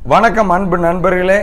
வணக்கம் அன்பு நண்பர்களே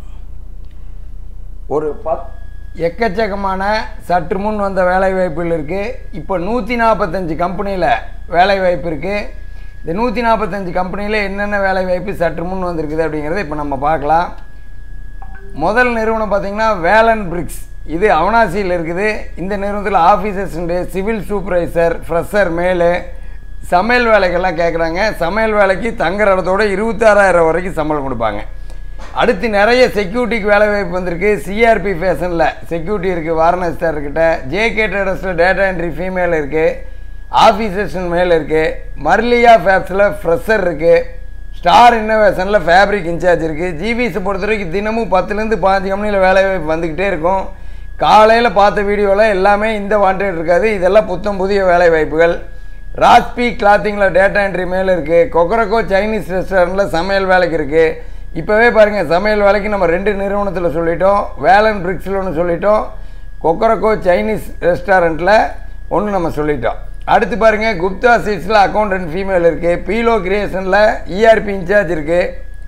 ஒரு பத் எக்கச்சக்கமான சற்று முன் வந்த வேலைவாய்ப்புகள் இருக்குது இப்போ நூற்றி நாற்பத்தஞ்சு கம்பெனியில் வேலைவாய்ப்பு இருக்குது இந்த நூற்றி நாற்பத்தஞ்சு கம்பெனியில் என்னென்ன வேலைவாய்ப்பு சற்று முன் வந்திருக்குது அப்படிங்கிறத இப்போ நம்ம பார்க்கலாம் முதல் நிறுவனம் பார்த்தீங்கன்னா வேலன் பிரிக்ஸ் இது அவனாசியில் இருக்குது இந்த நிறுவனத்தில் ஆஃபீஸர்ஸுண்டு சிவில் சூப்பர்வைசர் ஃப்ரெஷர் மேலு சமையல் வேலைக்கெல்லாம் கேட்குறாங்க சமையல் வேலைக்கு தங்குற இடத்தோட இருபத்தாறாயிரம் வரைக்கும் சம்பளம் கொடுப்பாங்க அடுத்து நிறைய செக்யூரிட்டிக்கு வேலை வாய்ப்பு வந்திருக்கு சிஆர்பி ஃபேஷனில் செக்யூரிட்டி இருக்குது வாரணாசி சார்கிட்ட ஜேகே ட்ரேடர்ஸில் டேட்டா என்ட்ரி ஃபீமேல் இருக்குது ஆஃபீஸர்ஸன் மேல் இருக்குது மர்லியா ஃபேப்ஸில் ஃப்ரெஷர் இருக்குது ஸ்டார் இன்னோவேஷனில் ஃபேப்ரிக் இன்சார்ஜ் இருக்குது ஜிபிஎஸை பொறுத்த வரைக்கும் தினமும் பத்துலேருந்து பாஞ்சு கம்பெனியில் வேலை வாய்ப்பு வந்துக்கிட்டே இருக்கும் காலையில் பார்த்த வீடியோவில் எல்லாமே இந்த வாண்டட் இருக்காது இதெல்லாம் புத்தம் புதிய வேலை வாய்ப்புகள் ராஸ்பி கிளாத்திங்கில் டேட்டா என்ட்ரி மேலே இருக்குது கொக்கரக்கோ சைனீஸ் ரெஸ்டாரண்ட்டில் சமையல் வேலைக்கு இருக்குது இப்போவே பாருங்கள் சமையல் வேலைக்கு நம்ம ரெண்டு நிறுவனத்தில் சொல்லிட்டோம் வேலன் பிரிக்ஸில் ஒன்று சொல்லிட்டோம் கொக்கரக்கோ சைனீஸ் ரெஸ்டாரண்ட்டில் ஒன்று நம்ம சொல்லிட்டோம் அடுத்து பாருங்கள் குப்தா சீட்ஸில் அக்கௌண்டன்ட் ஃபீமேல் இருக்குது பீலோ கிரியேஷனில் இஆர்பி இன்சார்ஜ் இருக்குது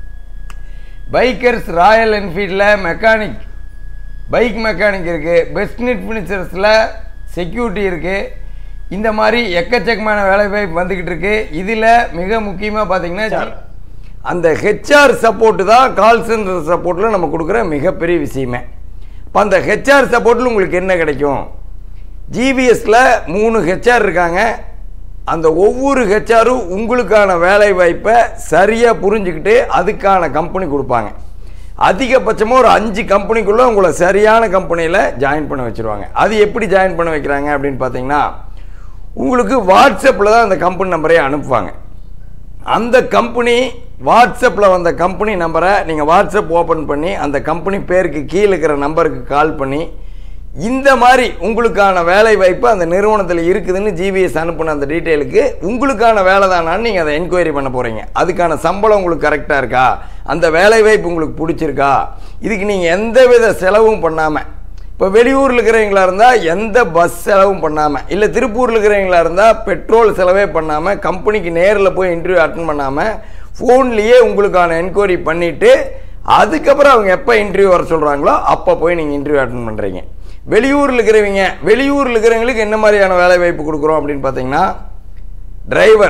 பைக்கர்ஸ் ராயல் என்ஃபீல்டில் மெக்கானிக் பைக் மெக்கானிக் இருக்குது பெஸ்ட்னிட் ஃபினிச்சர்ஸில் செக்யூரிட்டி இருக்குது இந்த மாதிரி எக்கச்சக்கமான வேலைவாய்ப்பு வந்துக்கிட்டு இருக்கு இதில் மிக முக்கியமாக பார்த்தீங்கன்னா அந்த ஹெச்ஆர் சப்போர்ட்டு தான் கால் சென்டர் சப்போர்ட்டில் நம்ம கொடுக்குற மிகப்பெரிய விஷயமே இப்போ அந்த ஹெச்ஆர் சப்போர்ட்டில் உங்களுக்கு என்ன கிடைக்கும் ஜிபிஎஸ்ல மூணு ஹெச்ஆர் இருக்காங்க அந்த ஒவ்வொரு ஹெச்ஆரும் உங்களுக்கான வேலை வாய்ப்பை சரியாக புரிஞ்சுக்கிட்டு அதுக்கான கம்பெனி கொடுப்பாங்க அதிகபட்சமாக ஒரு அஞ்சு கம்பெனிக்குள்ளே உங்களை சரியான கம்பெனியில் ஜாயின் பண்ண வச்சுருவாங்க அது எப்படி ஜாயின் பண்ண வைக்கிறாங்க அப்படின்னு பார்த்தீங்கன்னா உங்களுக்கு வாட்ஸ்அப்பில் தான் அந்த கம்பெனி நம்பரே அனுப்புவாங்க அந்த கம்பெனி வாட்ஸ்அப்பில் வந்த கம்பெனி நம்பரை நீங்கள் வாட்ஸ்அப் ஓப்பன் பண்ணி அந்த கம்பெனி பேருக்கு கீழே இருக்கிற நம்பருக்கு கால் பண்ணி இந்த மாதிரி உங்களுக்கான வேலை வாய்ப்பு அந்த நிறுவனத்தில் இருக்குதுன்னு ஜிபிஎஸ் அனுப்பின அந்த டீட்டெயிலுக்கு உங்களுக்கான வேலை தானான்னு நீங்கள் அதை என்கொயரி பண்ண போகிறீங்க அதுக்கான சம்பளம் உங்களுக்கு கரெக்டாக இருக்கா அந்த வேலை வாய்ப்பு உங்களுக்கு பிடிச்சிருக்கா இதுக்கு நீங்கள் எந்த வித செலவும் பண்ணாமல் இப்போ வெளியூரில் இருக்கிறவங்களா இருந்தால் எந்த பஸ் செலவும் பண்ணாமல் இல்லை திருப்பூரில் இருக்கிறவங்களா இருந்தால் பெட்ரோல் செலவே பண்ணாமல் கம்பெனிக்கு நேரில் போய் இன்டர்வியூ அட்டன் பண்ணாமல் ஃபோன்லேயே உங்களுக்கான என்கொயரி பண்ணிவிட்டு அதுக்கப்புறம் அவங்க எப்போ இன்டர்வியூ வர சொல்கிறாங்களோ அப்போ போய் நீங்கள் இன்டர்வியூ அட்டன் பண்ணுறீங்க வெளியூரில் இருக்கிறவங்க வெளியூரில் இருக்கிறவங்களுக்கு என்ன மாதிரியான வேலை வாய்ப்பு கொடுக்குறோம் அப்படின்னு பார்த்தீங்கன்னா டிரைவர்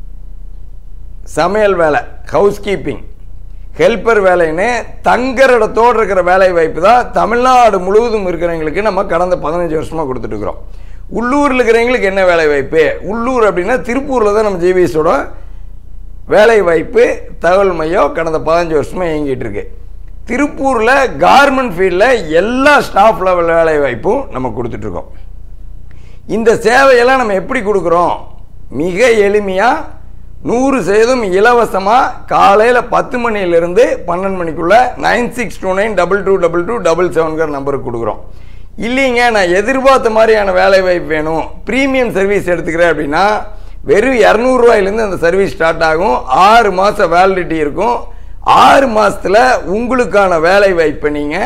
சமையல் வேலை ஹவுஸ் கீப்பிங் ஹெல்ப்பர் வேலைன்னு தங்குற இடத்தோடு இருக்கிற வேலை வாய்ப்பு தான் தமிழ்நாடு முழுவதும் இருக்கிறவங்களுக்கு நம்ம கடந்த பதினஞ்சு வருஷமாக கொடுத்துட்டு இருக்கிறோம் உள்ளூரில் இருக்கிறவங்களுக்கு என்ன வேலை வாய்ப்பு உள்ளூர் அப்படின்னா திருப்பூரில் தான் நம்ம ஜிபிஎஸோட வேலை வாய்ப்பு தகவல் மையம் கடந்த பதினஞ்சு வருஷமாக இயங்கிட்டு இருக்கு திருப்பூரில் கார்மெண்ட் ஃபீல்டில் எல்லா ஸ்டாஃப் லெவல் வேலை வாய்ப்பும் நம்ம கொடுத்துட்ருக்கோம் இந்த சேவையெல்லாம் நம்ம எப்படி கொடுக்குறோம் மிக எளிமையாக நூறு சதவீதம் இலவசமாக காலையில் பத்து மணிலேருந்து பன்னெண்டு மணிக்குள்ளே nine six two nine double two double two double செவன்கிற நம்பருக்கு கொடுக்குறோம் இல்லைங்க நான் எதிர்பார்த்த மாதிரியான வேலை வாய்ப்பு வேணும் ப்ரீமியம் சர்வீஸ் எடுத்துக்கிறேன் அப்படின்னா வெறும் இரநூறுவாயிலேருந்து அந்த சர்வீஸ் ஸ்டார்ட் ஆகும் ஆறு மாதம் வேலிடிட்டி இருக்கும் ஆறு மாதத்தில் உங்களுக்கான வேலை வாய்ப்பை நீங்கள்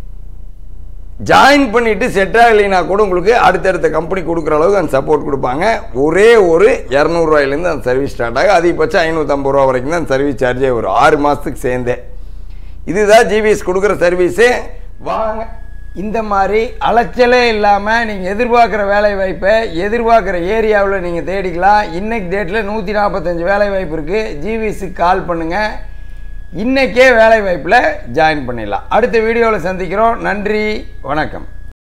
ஜாயின் பண்ணிவிட்டு செட் ஆகலைனா கூட உங்களுக்கு அடுத்தடுத்த கம்பெனி கொடுக்குற அளவுக்கு அந்த சப்போர்ட் கொடுப்பாங்க ஒரே ஒரு இரநூறுவாயிலேருந்து அந்த சர்வீஸ் ஸ்டார்ட் ஆகும் அதிகபட்சம் ஐநூற்றம்பது ரூபா வரைக்கும் தான் அந்த சர்வீஸ் சார்ஜே வரும் ஆறு மாதத்துக்கு சேர்ந்தே இதுதான் ஜிபிஎஸ் கொடுக்குற சர்வீஸு வாங்க இந்த மாதிரி அலைச்சலே இல்லாமல் நீங்கள் எதிர்பார்க்குற வேலை வாய்ப்பை எதிர்பார்க்குற ஏரியாவில் நீங்கள் தேடிக்கலாம் இன்னைக்கு டேட்டில் நூற்றி நாற்பத்தஞ்சு வேலை வாய்ப்பு இருக்குது ஜிவிஎஸ்க்கு கால் பண்ணுங்கள் இன்றைக்கே வேலை வாய்ப்பில் ஜாயின் பண்ணிடலாம் அடுத்த வீடியோவில் சந்திக்கிறோம் நன்றி வணக்கம்